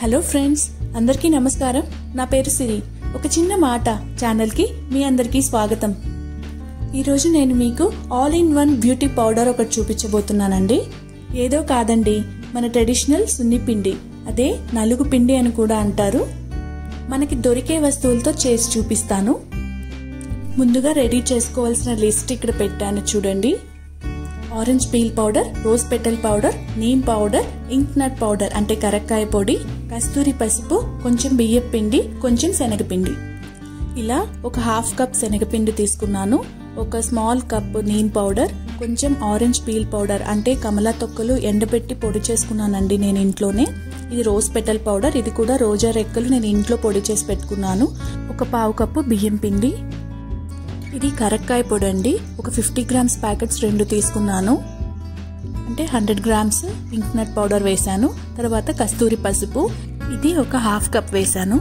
hello friends అందరికీ నమస్కారం నా పేరు సిరి ఒక చిన్న మాట ఛానల్కి మీ అందరికీ స్వాగతం ఈరోజు నేను మీకు all in one beauty powder ఒకటి చూపించబోతున్నానండి ఏదో కాదండి మన ట్రెడిషనల్ సున్ని పిండి అదే నలుగు పిండి అని కూడా అంటారు మనకి దొరికే వస్తువులతో చేసి చూపిస్తాను ముందుగా రెడీ చేసుకోవాల్సిన లిస్ట్ ఇక్కడ పెట్టాను చూడండి orange peel powder rose petal powder neem powder ink nut powder అంటే కరక్కాయ పొడి కస్తూరి పసుపు కొంచెం బియ్యం పిండి కొంచెం శనగపిండి ఇలా ఒక హాఫ్ కప్ శనగపిండి తీసుకున్నాను ఒక స్మాల్ కప్ నీమ్ పౌడర్ కొంచెం ఆరెంజ్ పీల్ పౌడర్ అంటే కమలా తొక్కలు ఎండబెట్టి పొడి చేసుకున్నానండి నేను ఇంట్లోనే ఇది రోజ్ పెటల్ పౌడర్ ఇది కూడా రోజా రెక్కలు నేను ఇంట్లో పొడి చేసి పెట్టుకున్నాను ఒక పావు కప్పు బియ్యం పిండి ఇది కరక్కాయ పొడి అండి ఒక ఫిఫ్టీ గ్రామ్స్ ప్యాకెట్స్ రెండు తీసుకున్నాను అంటే hundred grams pink nut powder వేశాను తర్వాత కస్తూరి పసుపు ఇది ఒక హాఫ్ కప్ వేశాను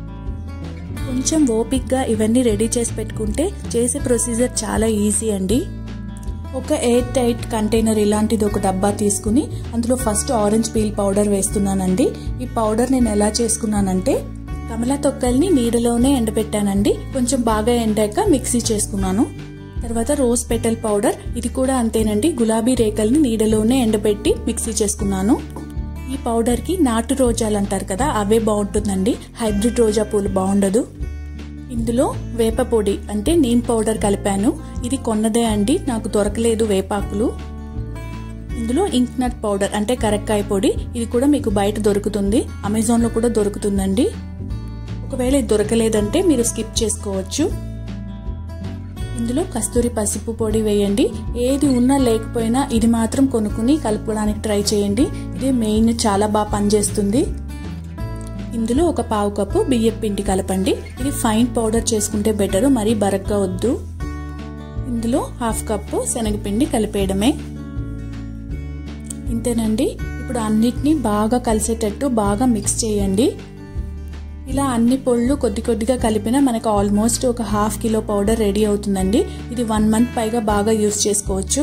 కొంచెం ఓపిక్గా ఇవన్నీ రెడీ చేసి పెట్టుకుంటే చేసే ప్రొసీజర్ చాలా ఈజీ అండి ఒక ఎయిర్ టైట్ కంటైనర్ ఇలాంటిది ఒక డబ్బా తీసుకుని అందులో ఫస్ట్ ఆరెంజ్ పీల్ పౌడర్ వేస్తున్నానండి ఈ పౌడర్ నేను ఎలా చేసుకున్నానంటే కమలా తొక్కల్ని నీడలోనే ఎండబెట్టానండి కొంచెం బాగా ఎండాక మిక్సీ చేసుకున్నాను తర్వాత రోజ్ పెటల్ పౌడర్ ఇది కూడా అంతేనండి గులాబీ రేకల్ని నీడలోనే ఎండబెట్టి మిక్సీ చేసుకున్నాను ఈ పౌడర్కి నాటు రోజాలు అంటారు కదా అవే బాగుంటుందండి హైబ్రిడ్ రోజా పూలు బాగుండదు ఇందులో వేప పొడి అంటే నీమ్ పౌడర్ కలిపాను ఇది కొన్నదే అండి నాకు దొరకలేదు వేపాకులు ఇందులో ఇంక్ నట్ పౌడర్ అంటే కరక్కాయ పొడి ఇది కూడా మీకు బయట దొరుకుతుంది అమెజాన్లో కూడా దొరుకుతుందండి ఒకవేళ ఇది దొరకలేదంటే మీరు స్కిప్ చేసుకోవచ్చు ఇందులో కస్తూరి పసుపు పొడి వేయండి ఏది ఉన్నా లేకపోయినా ఇది మాత్రం కొనుక్కుని కలుపుకోవడానికి ట్రై చేయండి ఇది మెయిన్ చాలా బాగా పనిచేస్తుంది ఇందులో ఒక పావు కప్పు బియ్యం పిండి కలపండి ఇది ఫైన్ పౌడర్ చేసుకుంటే బెటర్ మరీ బరగ్గా వద్దు ఇందులో హాఫ్ కప్పు శనగపిండి కలిపేయడమే ఇంతేనండి ఇప్పుడు అన్నిటినీ బాగా కలిసేటట్టు బాగా మిక్స్ చేయండి ఇలా అన్ని పొళ్ళు కొద్ది కొద్దిగా కలిపినా మనకు ఆల్మోస్ట్ ఒక హాఫ్ కిలో పౌడర్ రెడీ అవుతుందండి ఇది వన్ మంత్ పైగా బాగా యూస్ చేసుకోవచ్చు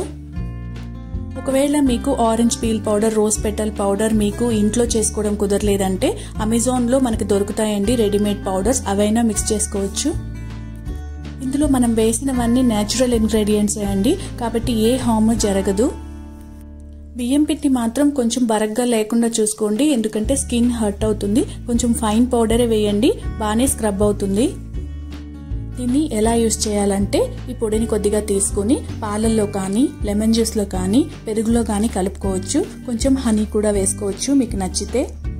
ఒకవేళ మీకు orange peel powder rose petal powder మీకు ఇంట్లో చేసుకోవడం కుదరలేదంటే అమెజాన్లో మనకు దొరుకుతాయండి రెడీమేడ్ పౌడర్స్ అవైనా మిక్స్ చేసుకోవచ్చు ఇందులో మనం వేసినవన్నీ న్యాచురల్ ఇంగ్రీడియంట్స్ అండి కాబట్టి ఏ హామ్ జరగదు బియ్యం పిండి మాత్రం కొంచెం బరగ్గా లేకుండా చూసుకోండి ఎందుకంటే స్కిన్ హర్ట్ అవుతుంది కొంచెం ఫైన్ పౌడరే వేయండి బాగానే స్క్రబ్ అవుతుంది దీన్ని ఎలా యూస్ చేయాలంటే ఈ పొడిని కొద్దిగా తీసుకుని పాలల్లో కానీ లెమన్ జ్యూస్లో కానీ పెరుగులో కానీ కలుపుకోవచ్చు కొంచెం హనీ కూడా వేసుకోవచ్చు మీకు నచ్చితే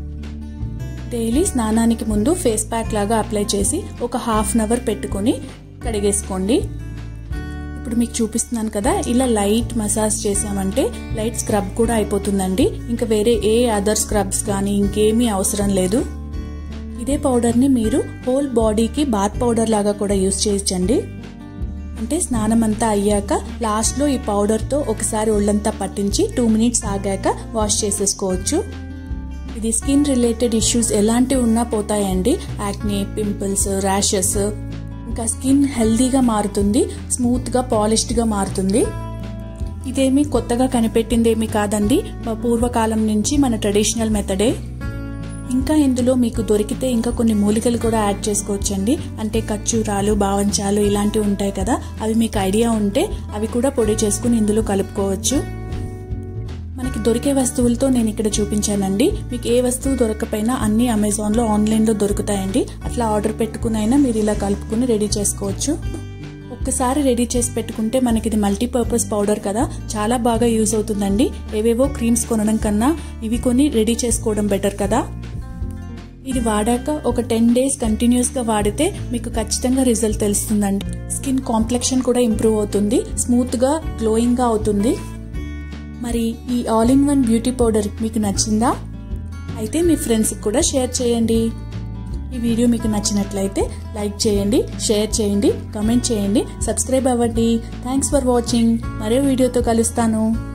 డైలీ స్నానానికి ముందు ఫేస్ ప్యాక్ లాగా అప్లై చేసి ఒక హాఫ్ అన్ అవర్ పెట్టుకొని కడిగేసుకోండి ఇప్పుడు మీకు చూపిస్తున్నాను కదా ఇలా లైట్ మసాజ్ చేసామంటే లైట్ స్క్రబ్ కూడా అయిపోతుందండి ఇంకా వేరే ఏ అదర్ స్క్రబ్స్ కానీ ఇంకేమీ అవసరం లేదు ఇదే పౌడర్ని మీరు హోల్ బాడీకి బాత్ పౌడర్ లాగా కూడా యూస్ చేయొచ్చండి అంటే స్నానం అంతా అయ్యాక లాస్ట్లో ఈ పౌడర్తో ఒకసారి ఒళ్ళంతా పట్టించి టూ మినిట్స్ ఆగాక వాష్ చేసేసుకోవచ్చు ఇది స్కిన్ రిలేటెడ్ ఇష్యూస్ ఎలాంటివి ఉన్నా పోతాయండి యాక్నే పింపుల్స్ ర్యాషెస్ ఇంకా స్కిన్ హెల్దీగా మారుతుంది స్మూత్గా పాలిష్డ్గా మారుతుంది ఇదేమి కొత్తగా కనిపెట్టిందేమీ కాదండి మా పూర్వకాలం నుంచి మన ట్రెడిషనల్ మెథడే ఇంకా ఇందులో మీకు దొరికితే ఇంకా కొన్ని మూలికలు కూడా యాడ్ చేసుకోవచ్చండి అంటే కచ్చూరాలు బావంచాలు ఇలాంటివి ఉంటాయి కదా అవి మీకు ఐడియా ఉంటే అవి కూడా పొడి చేసుకుని ఇందులో కలుపుకోవచ్చు మనకి దొరికే వస్తువులతో నేను ఇక్కడ చూపించానండి మీకు ఏ వస్తువు దొరకపోయినా అన్ని అమెజాన్లో ఆన్లైన్లో దొరుకుతాయండి అట్లా ఆర్డర్ పెట్టుకునైనా మీరు ఇలా కలుపుకుని రెడీ చేసుకోవచ్చు ఒక్కసారి రెడీ చేసి పెట్టుకుంటే మనకి ఇది మల్టీపర్పస్ పౌడర్ కదా చాలా బాగా యూజ్ అవుతుందండి ఏవేవో క్రీమ్స్ కొనడం కన్నా ఇవి కొని రెడీ చేసుకోవడం బెటర్ కదా ఇది వాడాక ఒక టెన్ డేస్ కంటిన్యూస్గా వాడితే మీకు ఖచ్చితంగా రిజల్ట్ తెలుస్తుందండి స్కిన్ కాంప్లెక్షన్ కూడా ఇంప్రూవ్ అవుతుంది స్మూత్గా గ్లోయింగ్గా అవుతుంది మరి ఈ all in one beauty powder మీకు నచ్చిందా అయితే మీ ఫ్రెండ్స్కి కూడా షేర్ చేయండి ఈ వీడియో మీకు నచ్చినట్లయితే లైక్ చేయండి షేర్ చేయండి కమెంట్ చేయండి సబ్స్క్రైబ్ అవ్వండి థ్యాంక్స్ ఫర్ వాచింగ్ మరో వీడియోతో కలుస్తాను